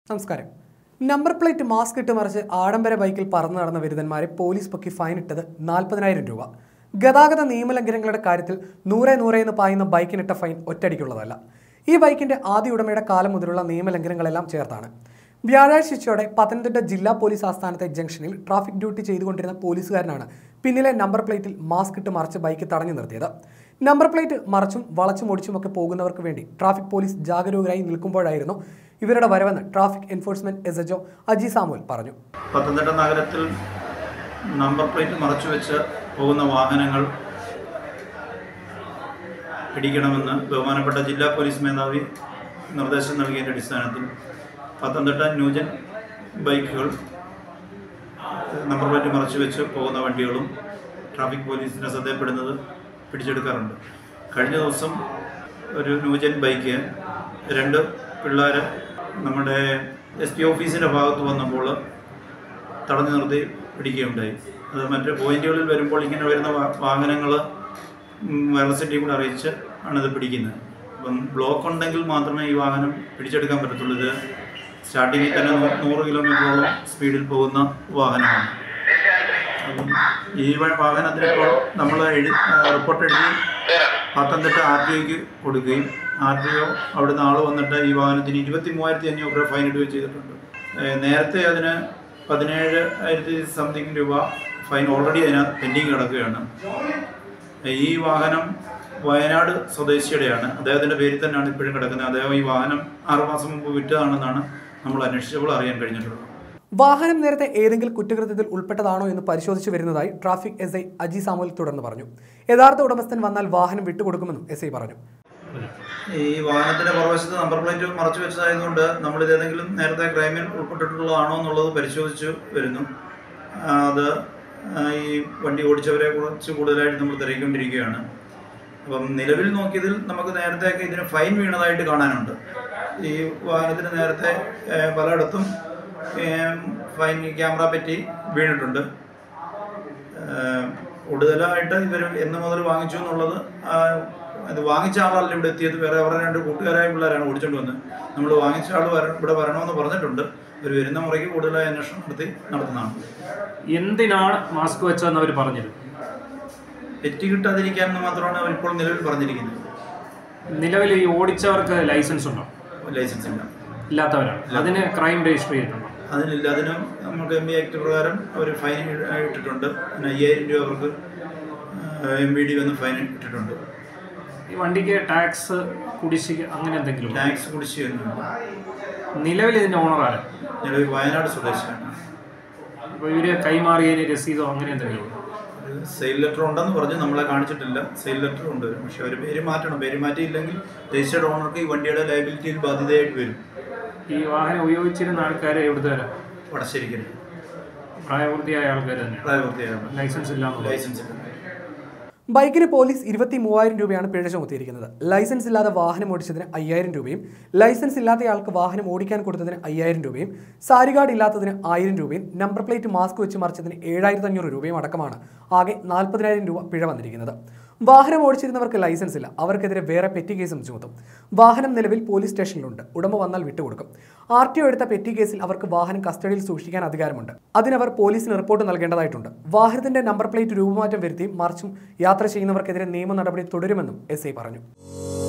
നമസ്കാരം number plate mask ഇട്ട് മറിച്ച് ആഡംബര ബൈക്കിൽ പറന്നു നടന്ന ബിരുദന്മാരെ പോലീസ് പൊക്കി ഫൈൻ ഇട്ടത് നാൽപ്പതിനായിരം രൂപ ഗതാഗത നിയമലംഘനങ്ങളുടെ കാര്യത്തിൽ നൂറെ നൂറെ എന്ന് പായുന്ന ബൈക്കിനിട്ട ഫൈൻ ഒറ്റയടിക്കുള്ളതല്ല ഈ ബൈക്കിന്റെ ആദ്യ ഉടമയുടെ കാലം മുതലുള്ള നിയമലംഘനങ്ങളെല്ലാം ചേർത്താണ് വ്യാഴാഴ്ച ഉച്ചയോടെ പത്തനംതിട്ട ജില്ലാ പോലീസ് ആസ്ഥാനത്തെ ജംഗ്ഷനിൽ ട്രാഫിക് ഡ്യൂട്ടി ചെയ്തുകൊണ്ടിരുന്ന പോലീസുകാരനാണ് പിന്നിലെ നമ്പർ പ്ലേറ്റിൽ മാസ്ക് ഇട്ട് മറിച്ച് ബൈക്ക് തടഞ്ഞു നിർത്തിയത് നമ്പർ പ്ലേറ്റ് മറച്ചും വളച്ചും ഒടിച്ചുമൊക്കെ പോകുന്നവർക്ക് വേണ്ടി ട്രാഫിക് പോലീസ് ജാഗരൂകരായി നിൽക്കുമ്പോഴായിരുന്നു ഇവരുടെ വരവെന്ന് traffic enforcement S HO Aji Samuel പറഞ്ഞു പത്തനംതിട്ട നഗരത്തിൽ നമ്പർ പ്ലേറ്റ് മറച്ചു വെച്ച് പോകുന്ന വാഹനങ്ങൾ പിടിക്കണമെന്ന് ബഹുമാനപ്പെട്ട ജില്ലാ പോലീസ് മേധാവി നിർദ്ദേശം നൽകിയതിൻ്റെ അടിസ്ഥാനത്തിൽ പത്തനംതിട്ട ന്യൂജൻ ബൈക്കുകൾ നമ്പർ പ്ലേറ്റ് മറച്ചു വെച്ച് പോകുന്ന വണ്ടികളും ട്രാഫിക് പോലീസിൻ്റെ ശ്രദ്ധയപ്പെടുന്നത് പിടിച്ചെടുക്കാറുണ്ട് കഴിഞ്ഞ ദിവസം ഒരു ന്യൂജൻ ബൈക്ക് രണ്ട് പിള്ളേർ നമ്മുടെ എസ് പി ഓഫീസിൻ്റെ ഭാഗത്ത് വന്നപ്പോൾ തടഞ്ഞു നിർത്തി പിടിക്കുകയുണ്ടായി അത് മറ്റ് പോയിന്റുകളിൽ വരുമ്പോൾ ഇങ്ങനെ വരുന്ന വാഹനങ്ങൾ വൈറസ് സിറ്റി കൂടെ അറിയിച്ച് ആണ് ഇത് പിടിക്കുന്നത് അപ്പം ബ്ലോക്ക് ഉണ്ടെങ്കിൽ മാത്രമേ ഈ വാഹനം പിടിച്ചെടുക്കാൻ പറ്റത്തുള്ളൂ ഇത് സ്റ്റാർട്ടിങ്ങിൽ തന്നെ നൂ- നൂറ് കിലോമീറ്ററോളം സ്പീഡിൽ പോകുന്ന വാഹനമാണ് അപ്പം ഈ വ- വാഹനത്തിന് ഇപ്പോൾ നമ്മൾ എഴു റിപ്പോർട്ട് എഴുതി പത്തനംതിട്ട ആർ ടി ഒക്ക് കൊടുക്കുകയും ആർ ടി ഒ അവിടുന്ന് ആൾ വന്നിട്ട് ഈ വാഹനത്തിന് ഇരുപത്തി മൂവായിരത്തി അഞ്ഞൂറ് രൂപ ഫൈൻ ഇടുകയും ചെയ്തിട്ടുണ്ട് ഏഹ് നേരത്തെ അതിന് പതിനേഴ് ആയിരത്തി സംതിങ് രൂപ ഫൈൻ ഓൾറെഡി അതിനകത്ത് പെൻഡിങ് കിടക്കുകയാണ് ഈ വാഹനം വയനാട് സ്വദേശിയുടെയാണ് അദ്ദേഹത്തിൻ്റെ പേരിൽ തന്നെയാണ് ഇപ്പോഴും കിടക്കുന്നത് അദ്ദേഹം ഈ വാഹനം ആറുമാസം മുമ്പ് വിറ്റതാണെന്നാണ് നമ്മൾ അന്വേഷിച്ചപ്പോൾ അറിയാൻ കഴിഞ്ഞിട്ടുള്ളത് വാഹനം നേരത്തെ ഏതെങ്കിലും കുറ്റകൃത്യത്തിൽ ഉൾപ്പെട്ടതാണോ എന്ന് പരിശോധിച്ചു വരുന്നതായി traffic S I Aji Samuel തുടർന്ന് പറഞ്ഞു യഥാർത്ഥ ഉടമസ്ഥൻ വന്നാൽ വാഹനം വിട്ടുകൊടുക്കുമെന്നും എസ് ഐ പറഞ്ഞു ഈ വാഹനത്തിന്റെ പുറവശത്ത് നമ്പർ പ്ലേറ്റ് മറച്ചു വെച്ചതായതുകൊണ്ട് നമ്മൾ ഇത് ഏതെങ്കിലും നേരത്തെ ക്രൈമിൽ ഉൾപ്പെട്ടിട്ടുള്ളതാണോ എന്നുള്ളത് പരിശോധിച്ച് വരുന്നു ആ, അത് ആ, ഈ വണ്ടി ഓടിച്ചവരെ കുറിച്ച് കൂടുതലായിട്ട് നമ്മൾ തിരക്കൊണ്ടിരിക്കുകയാണ് അപ്പം നിലവിൽ നോക്കിയതിൽ നമുക്ക് നേരത്തെയൊക്കെ ഇതിന് ഫൈൻ വീണതായിട്ട് കാണാനുണ്ട് ഈ വാഹനത്തിന് നേരത്തെ ഏ, പലയിടത്തും ഏ, ഫൈൻ ക്യാമറ പറ്റി വീണിട്ടുണ്ട് ഏഹ് കൂടുതലായിട്ട് ഇവർ എന്ന് മുതൽ വാങ്ങിച്ചു എന്നുള്ളത് ആ, ഇത് വാങ്ങിച്ച ആളല്ല ഇവിടെ എത്തിയത് വേറെ അവരുടെ രണ്ട് കൂട്ടുകാരായ പിള്ളേരാണ് ഓടിച്ചോണ്ട് വന്നത് നമ്മൾ വാങ്ങിച്ച ആൾ വര ഇവിടെ വരണമെന്ന് പറഞ്ഞിട്ടുണ്ട് അവർ വരുന്ന മുറയ്ക്ക് കൂടുതലായി അന്വേഷണം നടത്തി നടത്തുന്നതാണ് എന്തിനാണ് മാസ്ക് വെച്ചതെന്ന് അവർ പറഞ്ഞത് തെറ്റ് കിട്ടാതിരിക്കാൻ എന്ന് മാത്രമാണ് അവർ ഇപ്പോൾ നിലവിൽ പറഞ്ഞിരിക്കുന്നത് നിലവിൽ ഈ ഓടിച്ചവർക്ക് ലൈസൻസ് ഉണ്ടോ ലൈസൻസ് ഇല്ല ഇല്ലാത്തവരാണ് അതിന് ക്രൈം രജിസ്റ്റർ ചെയ്തിട്ടുണ്ടോ അതിനില്ല അതിന് നമുക്ക് എം ബി ആക്ട് പ്രകാരം അവർ ഫൈൻ ഇട്ടിട്ടുണ്ട് പിന്നെ അയ്യായിരം രൂപ അവർക്ക് എം ബി ഡി വന്ന് ഫൈൻ ഇട്ടിട്ടുണ്ട് ഈ വണ്ടിക്ക് ടാക്സ് കുടിശ്ശിക അങ്ങനെ എന്തെങ്കിലും ഉണ്ടോ? ടാക്സ് കുടിശ്ശി വരുന്നുണ്ട് നിലവിൽ ഇതിന്റെ ഓണർ ആരാ നിലവിൽ വയനാട് സ്വദേശിയാണ് അപ്പോൾ ഇവര് കൈമാറിയതിന് രസീതോ അങ്ങനെ എന്തെങ്കിലും ഉണ്ടോ? ഒരു സെയിൽ ലെറ്റർ ഉണ്ടെന്ന് പറഞ്ഞ് നമ്മളെ കാണിച്ചിട്ടില്ല സെയിൽ ലെറ്റർ ഉണ്ട് പക്ഷെ അവർ പേര് മാറ്റണം പേര് മാറ്റിയില്ലെങ്കിൽ രജിസ്റ്റേർഡ് ഓണർക്ക് ഈ വണ്ടിയുടെ ലയബിലിറ്റിയിൽ ബാധ്യതയായിട്ട് വരും ഈ വാഹനം ഉപയോഗിച്ചിരുന്ന ആൾക്കാർ എവിടുത്തെ വടശ്ശേരിക്കൽ പ്രായപൂർത്തിയായ ആൾക്കാർ തന്നെയാണ് പ്രായപൂർത്തിയാണ് ലൈസൻസ് ഇല്ലാന്ന് ലൈസൻസ് ഇല്ല ബൈക്കിന് പോലീസ് ഇരുപത്തി മൂവായിരം രൂപയാണ് പിഴ ചുമത്തിയിരിക്കുന്നത് ലൈസൻസ് ഇല്ലാതെ വാഹനം ഓടിച്ചതിന് അയ്യായിരം രൂപയും ലൈസൻസ് ഇല്ലാത്തയാൾക്ക് വാഹനം ഓടിക്കാൻ കൊടുത്തതിന് അയ്യായിരം രൂപയും സാരി കാർഡ് ഇല്ലാത്തതിന് ആയിരം രൂപയും നമ്പർ പ്ലേറ്റ് മാസ്ക് വെച്ച് മറിച്ചതിന് ഏഴായിരത്തി അഞ്ഞൂറ് രൂപയും അടക്കമാണ് ആകെ നാൽപ്പതിനായിരം രൂപ പിഴ വന്നിരിക്കുന്നത് വാഹനം ഓടിച്ചിരുന്നവർക്ക് ലൈസൻസ് ഇല്ല അവർക്കെതിരെ വേറെ പെറ്റി കേസും ചുമത്തും വാഹനം നിലവിൽ പോലീസ് സ്റ്റേഷനിലുണ്ട് ഉടമ വന്നാൽ വിട്ടുകൊടുക്കും ആർ ടി ഒ എടുത്ത പെറ്റി കേസിൽ അവർക്ക് വാഹനം കസ്റ്റഡിയിൽ സൂക്ഷിക്കാൻ അധികാരമുണ്ട് അതിനവർ പോലീസിന് റിപ്പോർട്ട് നൽകേണ്ടതായിട്ടുണ്ട് വാഹനത്തിന്റെ നമ്പർ പ്ലേറ്റ് രൂപമാറ്റം വരുത്തിയും മറിച്ചും യാത്ര ചെയ്യുന്നവർക്കെതിരെ നിയമ നടപടി തുടരുമെന്നും എസ് ഐ പറഞ്ഞു